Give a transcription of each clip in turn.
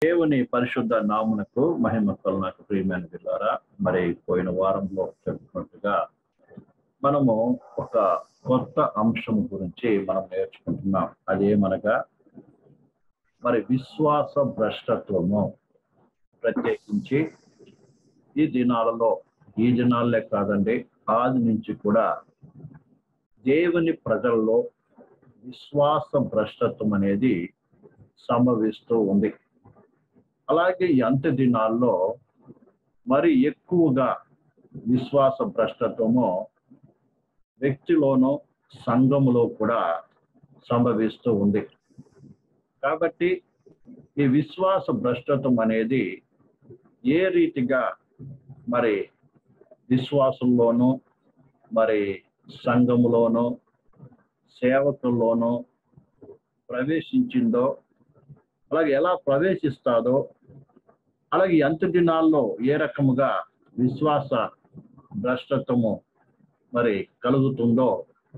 దేవుని పరిశుద్ధ నామునకు మహిమ కలునకు ప్రియమైన పిల్లారా మరి పోయిన వారంలో చెప్పుకున్నట్టుగా మనము ఒక కొత్త అంశం గురించి మనం నేర్చుకుంటున్నాం అదేమనగా మరి విశ్వాస భ్రష్టత్వము ప్రత్యేకించి ఈ దినాలలో ఈ దినాలే కాదండి ఆది నుంచి కూడా దేవుని ప్రజల్లో విశ్వాస భ్రష్టత్వం అనేది సంభవిస్తూ ఉంది అలాగే ఈ అంత్య దినాల్లో మరి ఎక్కువగా విశ్వాస భ్రష్టత్వము వ్యక్తిలోనూ సంఘములో కూడా సంభవిస్తూ ఉంది కాబట్టి ఈ విశ్వాస భ్రష్టత్వం అనేది ఏ రీతిగా మరి విశ్వాసంలోనూ మరి సంఘములోనూ సేవకుల్లోనూ ప్రవేశించిందో అలాగే ఎలా ప్రవేశిస్తాదో అలాగే ఎంత దినాల్లో ఏ రకముగా విశ్వాస భ్రష్టత్వము మరి కలుగుతుందో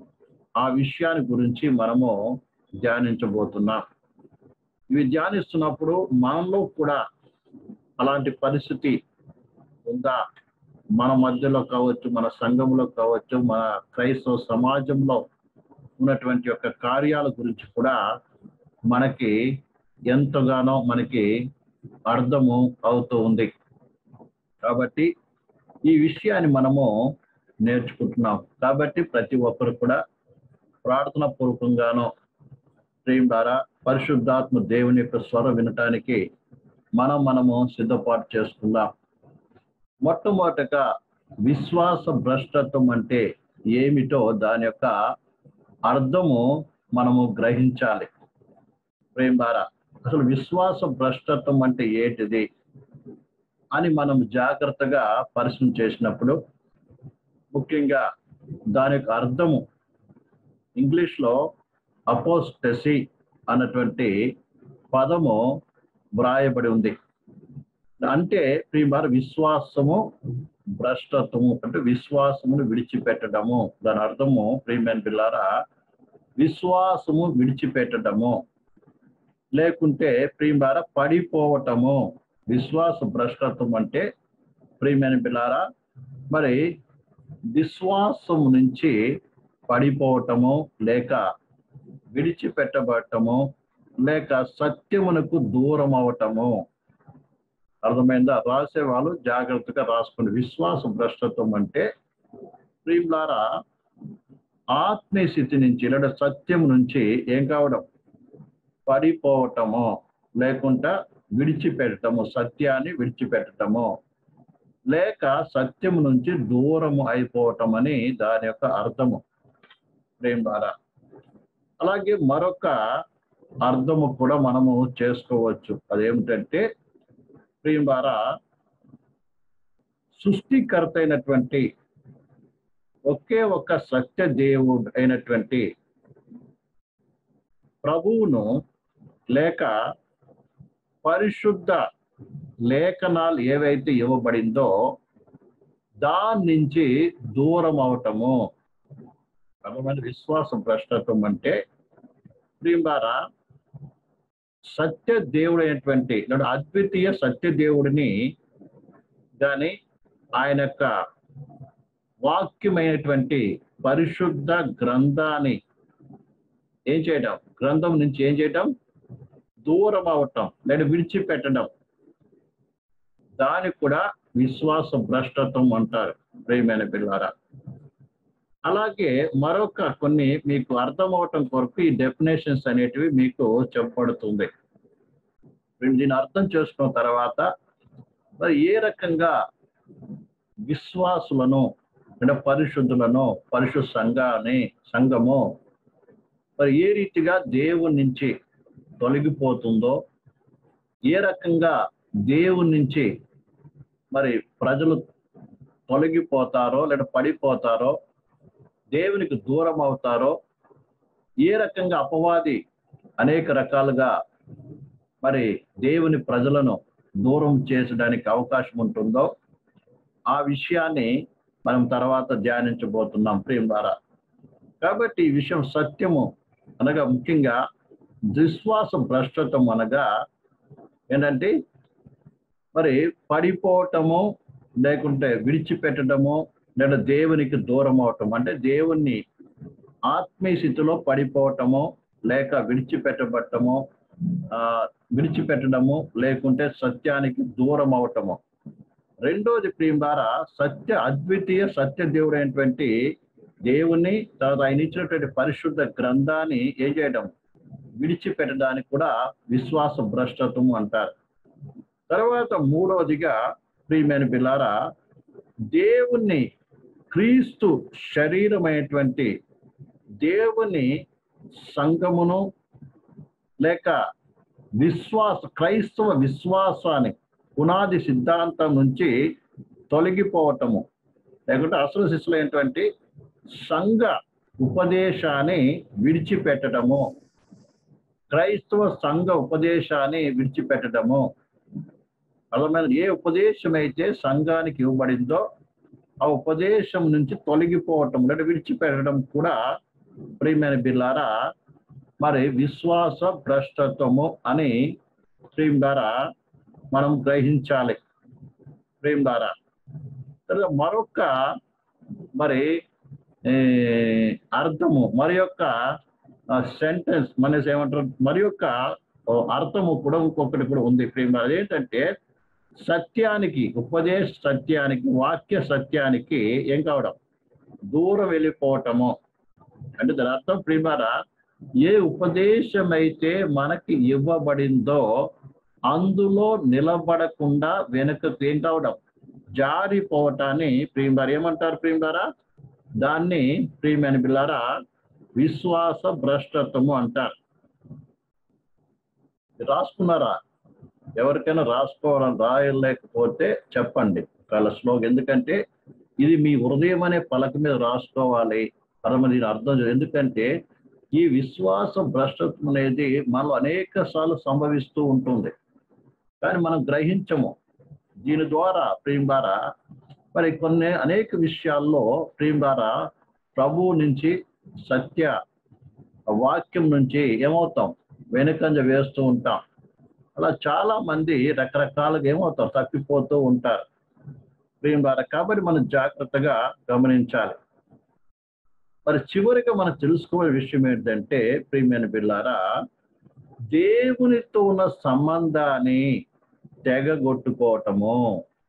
ఆ విషయాన్ని గురించి మనము ధ్యానించబోతున్నాం ఇవి ధ్యానిస్తున్నప్పుడు మనలో కూడా అలాంటి పరిస్థితి ఉందా మన మధ్యలో కావచ్చు మన సంఘంలో కావచ్చు మన క్రైస్తవ సమాజంలో ఉన్నటువంటి యొక్క కార్యాల గురించి కూడా మనకి ఎంతగానో మనకి అర్థము అవుతూ ఉంది కాబట్టి ఈ విషయాన్ని మనము నేర్చుకుంటున్నాం కాబట్టి ప్రతి ఒక్కరు కూడా ప్రార్థన పూర్వకంగానో ప్రేమ ద్వారా పరిశుద్ధాత్మ దేవుని యొక్క స్వరం వినటానికి మనం మనము సిద్ధపాటు చేసుకుందాం మొట్టమొదటగా విశ్వాస భ్రష్టత్వం అంటే ఏమిటో దాని యొక్క అర్థము మనము గ్రహించాలి ప్రేమ ద్వారా అసలు విశ్వాస భ్రష్టత్వం అంటే ఏంటిది అని మనం జాగ్రత్తగా పరిశీలన చేసినప్పుడు ముఖ్యంగా దాని యొక్క అర్థము ఇంగ్లీష్లో అపోస్టెసి అన్నటువంటి పదము వ్రాయబడి ఉంది అంటే ప్రియమార విశ్వాసము భ్రష్టత్వము అంటే విశ్వాసమును విడిచిపెట్టడము దాని అర్థము ప్రియమైన పిల్లారా విశ్వాసము విడిచిపెట్టడము లేకుంటే ప్రియమార పడిపోవటము విశ్వాస భ్రష్టత్వం అంటే ప్రియమైన పిల్లారా మరి విశ్వాసం నుంచి పడిపోవటము లేక విడిచిపెట్టబడటము లేక సత్యమునకు దూరం అవటము అర్థమైందా రాసే వాళ్ళు జాగ్రత్తగా రాసుకోండి విశ్వాస భ్రష్టత్వం అంటే ప్రియులారా ఆత్మీయ స్థితి నుంచి లేదా సత్యం నుంచి ఏం కావడం పడిపోవటము లేకుండా విడిచిపెట్టటము సత్యాన్ని విడిచిపెట్టటము లేక సత్యం నుంచి దూరము అయిపోవటం అని దాని యొక్క అర్థము ప్రేమ ద్వారా అలాగే మరొక అర్థము కూడా మనము చేసుకోవచ్చు అదేమిటంటే ప్రియం ద్వారా సృష్టికర్త అయినటువంటి ఒకే ఒక సత్య దేవుడు అయినటువంటి ప్రభువును లేక పరిశుద్ధ లేఖనాలు ఏవైతే ఇవ్వబడిందో దాని నుంచి దూరం అవటము అర్థమైన విశ్వాసం భ్రష్టత్వం అంటే ప్రియంబారా సత్య దేవుడు అయినటువంటి లేదా అద్వితీయ సత్య దేవుడిని దాని ఆయన యొక్క వాక్యమైనటువంటి పరిశుద్ధ గ్రంథాన్ని ఏం చేయడం గ్రంథం నుంచి ఏం చేయడం దూరం అవటం లేదా విడిచిపెట్టడం దానికి కూడా విశ్వాస భ్రష్టత్వం అంటారు ప్రియమైన పిల్లారా అలాగే మరొక కొన్ని మీకు అర్థమవటం కొరకు ఈ డెఫినేషన్స్ అనేటివి మీకు చెప్పబడుతుంది దీన్ని అర్థం చేసుకున్న తర్వాత మరి ఏ రకంగా విశ్వాసులను అంటే పరిశుద్ధులను పరిశుద్ధ సంఘాన్ని సంఘము మరి ఏ రీతిగా దేవుని నుంచి తొలగిపోతుందో ఏ రకంగా దేవుని నుంచి మరి ప్రజలు తొలగిపోతారో లేదా పడిపోతారో దేవునికి దూరం అవుతారో ఏ రకంగా అపవాది అనేక రకాలుగా మరి దేవుని ప్రజలను దూరం చేసడానికి అవకాశం ఉంటుందో ఆ విషయాన్ని మనం తర్వాత ధ్యానించబోతున్నాం ప్రియం ద్వారా కాబట్టి ఈ విషయం సత్యము అనగా ముఖ్యంగా విశ్వాస భ్రష్టత్వం అనగా ఏంటంటే మరి పడిపోవటము లేకుంటే విడిచిపెట్టడము లేదా దేవునికి దూరం అవటం అంటే దేవుణ్ణి ఆత్మీయ స్థితిలో పడిపోవటము లేక విడిచిపెట్టబట్టము ఆ విడిచిపెట్టడము లేకుంటే సత్యానికి దూరం అవటము రెండోది ప్రియం ద్వారా సత్య అద్వితీయ సత్య దేవుడైనటువంటి దేవుని తర్వాత ఆయన ఇచ్చినటువంటి పరిశుద్ధ గ్రంథాన్ని ఏం చేయడం విడిచిపెట్టడానికి కూడా విశ్వాస భ్రష్టత్వము అంటారు తర్వాత మూడవదిగా ప్రియమైన బిల్లారా దేవుణ్ణి క్రీస్తు శరీరమైనటువంటి దేవుని సంఘమును లేక విశ్వాస క్రైస్తవ విశ్వాసాన్ని పునాది సిద్ధాంతం నుంచి తొలగిపోవటము లేకుంటే అసలు శిశులైనటువంటి సంఘ ఉపదేశాన్ని విడిచిపెట్టడము క్రైస్తవ సంఘ ఉపదేశాన్ని విడిచిపెట్టడము అర్థమైన ఏ ఉపదేశం అయితే సంఘానికి ఇవ్వబడిందో ఆ ఉపదేశం నుంచి తొలగిపోవటం లేదా విడిచిపెట్టడం కూడా ప్రియమైన బిల్లారా మరి విశ్వాస భ్రష్టత్వము అని ప్రేమ్ ద్వారా మనం గ్రహించాలి ప్రేమ్ ద్వారా తర్వాత మరొక మరి ఏ, అర్థము మరి యొక్క సెంటెన్స్ మన ఏమంటారు మరి యొక్క ఓ అర్థము కూడా ఇంకొకటి కూడా ఉంది ప్రేమ ద్వారా. అదేంటంటే సత్యానికి ఉపదేశ సత్యానికి వాక్య సత్యానికి ఏం కావడం దూరం వెళ్ళిపోవటము అంటే దాని అర్థం ప్రిమారా ఏ ఉపదేశం అయితే మనకి ఇవ్వబడిందో అందులో నిలబడకుండా వెనుకకు ఏం కావడం జారిపోవటాన్ని ప్రియులారా ఏమంటారు ప్రియులారా దాన్ని ప్రియమైన బిల్లారా విశ్వాస భ్రష్టత్వము అంటారు రాసుకున్నారా ఎవరికైనా రాసుకోవాలని రాయలేకపోతే చెప్పండి వాళ్ళ శ్లోకం ఎందుకంటే ఇది మీ హృదయం అనే పలక మీద రాసుకోవాలి పరమ దీని అర్థం చే- ఎందుకంటే ఈ విశ్వాస భ్రష్టత్వం అనేది మనలో అనేక సార్లు సంభవిస్తూ ఉంటుంది కానీ మనం గ్రహించము దీని ద్వారా ప్రేమ ద్వారా మరి కొన్ని అనేక విషయాల్లో ప్రేమ ద్వారా ప్రభువు నుంచి సత్య వాక్యం నుంచి ఏమవుతాం వెనుకంజ వేస్తూ ఉంటాం అలా చాలా మంది రకరకాలుగా ఏమవుతారు తప్పిపోతూ ఉంటారు ప్రేమ ద్వారా కాబట్టి మనం జాగ్రత్తగా గమనించాలి మరి చివరిగా మనం తెలుసుకోవే విషయం ఏంటంటే ప్రియమైన బిల్లారా దేవునితో ఉన్న సంబంధాన్ని తెగగొట్టుకోవటము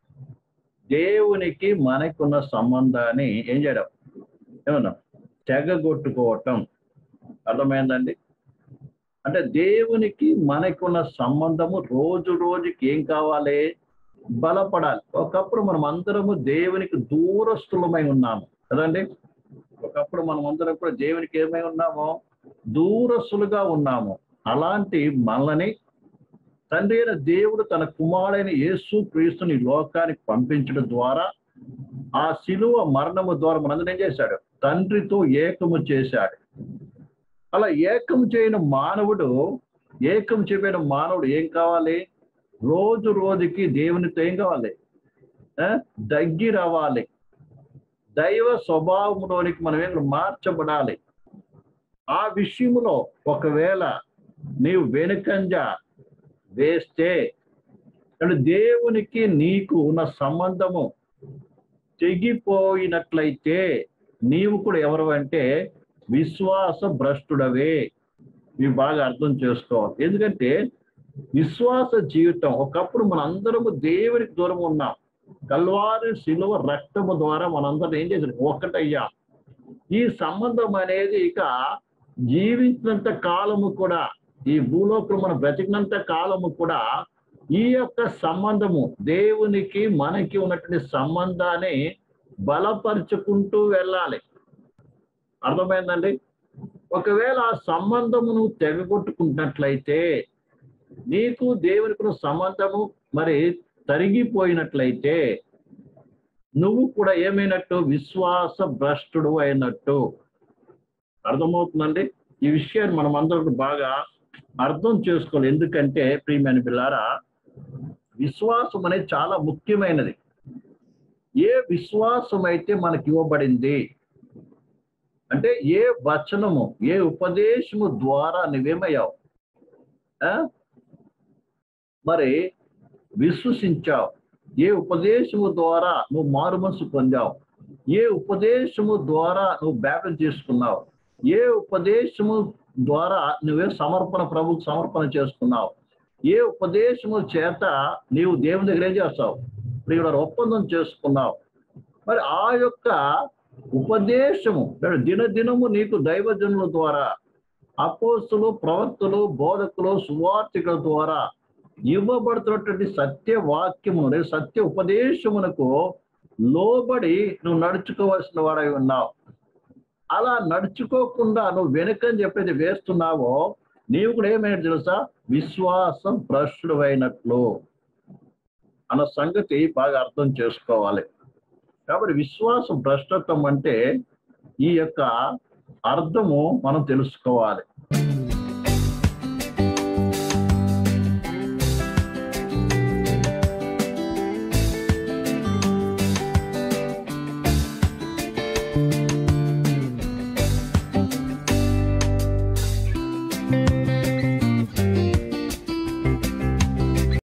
దేవునికి మనకున్న సంబంధాన్ని ఏం చేయడం ఏమన్నా తెగగొట్టుకోవటం అర్థమైందండి అంటే దేవునికి మనకున్న సంబంధము రోజు రోజుకి ఏం కావాలి బలపడాలి ఒకప్పుడు మనం అందరము దేవునికి దూరస్తులమై ఉన్నాము కదండి ఒకప్పుడు మనం అందరం కూడా దేవునికి ఏమై ఉన్నాము దూరస్తులుగా ఉన్నాము అలాంటి మనల్ని తండ్రి అయిన దేవుడు తన కుమారుడైన యేసు క్రీస్తుని ఈ లోకానికి పంపించడం ద్వారా ఆ శిలువ మరణము ద్వారా మనందరం ఏం చేశాడు తండ్రితో ఏకము చేశాడు అలా ఏకం చేయని మానవుడు ఏకం చేయబడిన మానవుడు ఏం కావాలి రోజు రోజుకి దేవునితో ఏం కావాలి ఆ? దగ్గరవ్వాలి దైవ స్వభావంలోనికి మనం ఏం మార్చబడాలి ఆ విషయంలో ఒకవేళ నీవు వెనుకంజ వేస్తే అంటే దేవునికి నీకు ఉన్న సంబంధము తెగిపోయినట్లయితే నీవు కూడా ఎవరు అంటే విశ్వాస భ్రష్టుడవే ఇవి బాగా అర్థం చేసుకోవాలి ఎందుకంటే విశ్వాస జీవితం ఒకప్పుడు మన అందరము దేవునికి దూరం ఉన్నాం కల్వారి శిలువ రక్తము ద్వారా మనందరం ఏం చేశారు ఒక్కటయ్యా ఈ సంబంధం అనేది ఇక జీవించినంత కాలము కూడా ఈ భూలోకంలో మనం బ్రతికినంత కాలము కూడా ఈ యొక్క సంబంధము దేవునికి మనకి ఉన్నటువంటి సంబంధాన్ని బలపరుచుకుంటూ వెళ్ళాలి అర్థమైందండి ఒకవేళ ఆ సంబంధమును తెగగొట్టుకుంటున్నట్లయితే నీకు దేవునికి ఉన్న సంబంధము మరి తరిగిపోయినట్లయితే నువ్వు కూడా ఏమైనట్టు విశ్వాస భ్రష్టుడు అయినట్టు అర్థమవుతుందండి ఈ విషయాన్ని మనం అందరం బాగా అర్థం చేసుకోవాలి ఎందుకంటే ప్రియమైన పిల్లారా విశ్వాసం అనేది చాలా ముఖ్యమైనది ఏ విశ్వాసం అయితే మనకి ఇవ్వబడింది అంటే ఏ వచనము ఏ ఉపదేశము ద్వారా నువ్వేమయ్యావు ఆ? మరి విశ్వసించావు ఏ ఉపదేశము ద్వారా నువ్వు మారుమనసు పొందావు ఏ ఉపదేశము ద్వారా నువ్వు బ్యాపం చేసుకున్నావు ఏ ఉపదేశము ద్వారా నువ్వే సమర్పణ ప్రభుకు సమర్పణ చేసుకున్నావు ఏ ఉపదేశము చేత నీవు దేవుని దగ్గర ఏం చేస్తావు ప్రియుల ఒప్పందం చేసుకున్నావు మరి ఆ యొక్క ఉపదేశము మరి దినదినము నీకు దైవజనుల ద్వారా అపోస్తులు ప్రవక్తలు బోధకులు సువార్తికుల ద్వారా ఇవ్వబడుతున్నటువంటి సత్య వాక్యము లేదా సత్య ఉపదేశమునకు లోబడి నువ్వు నడుచుకోవాల్సిన వాడై ఉన్నావు అలా నడుచుకోకుండా నువ్వు వెనుకని చెప్పేది వేస్తున్నావో నీవు కూడా ఏమైనా తెలుసా విశ్వాసం భ్రష్టుడు అయినట్లు అన్న సంగతి బాగా అర్థం చేసుకోవాలి కాబట్టి విశ్వాసం భ్రష్టత్వం అంటే ఈ యొక్క అర్థము మనం తెలుసుకోవాలి